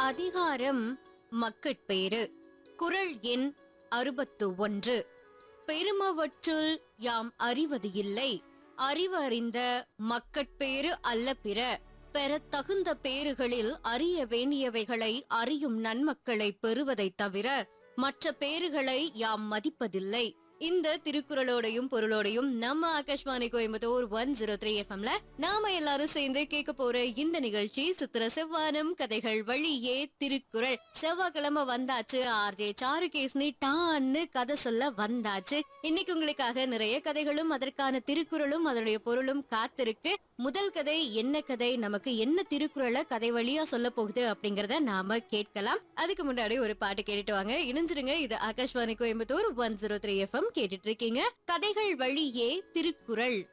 அதிகாரம் மக்கட்பேறு குறள் எண் அறுபத்து ஒன்று பெருமவற்றுள் யாம் அறிவது இல்லை அறிவு அறிந்த மக்கட்பேறு அல்ல பிற பெறத் தகுந்த பேறுகளில் அறிய வேண்டியவைகளை அறியும் நன்மக்களை பெறுவதைத் தவிர மற்ற பேறுகளை யாம் மதிப்பதில்லை இந்த திருக்குறளோடையும் பொருளோடையும் நம்ம Akashvani Coimbatore one zero three எஃப்எம்ல நாம எல்லாரும் சேர்ந்து கேட்க போற இந்த நிகழ்ச்சி சித்திர செவ்வானம் கதைகள் வழியே திருக்குறள் செவ்வாய்க்கிழமை வந்தாச்சு ஆர்ஜே சாரு கேஸ்னி டான்னு கதை சொல்ல வந்தாச்சு இன்னைக்கு உங்களுக்காக நிறைய கதைகளும் அதற்கான திருக்குறளும் அதனுடைய பொருளும் காத்திருக்கு முதல் கதை என்ன கதை நமக்கு என்ன திருக்குறளை கதை வழியா சொல்ல போகுது அப்படிங்கறத நாம கேட்கலாம் அதுக்கு முன்னாடி ஒரு பாட்டு கேட்டுட்டு வாங்க இணைஞ்சிருங்க இது Akashvani Coimbatore one zero three FM கேட்டுட்டு இருக்கீங்க கதைகள் வழியே திருக்குறள்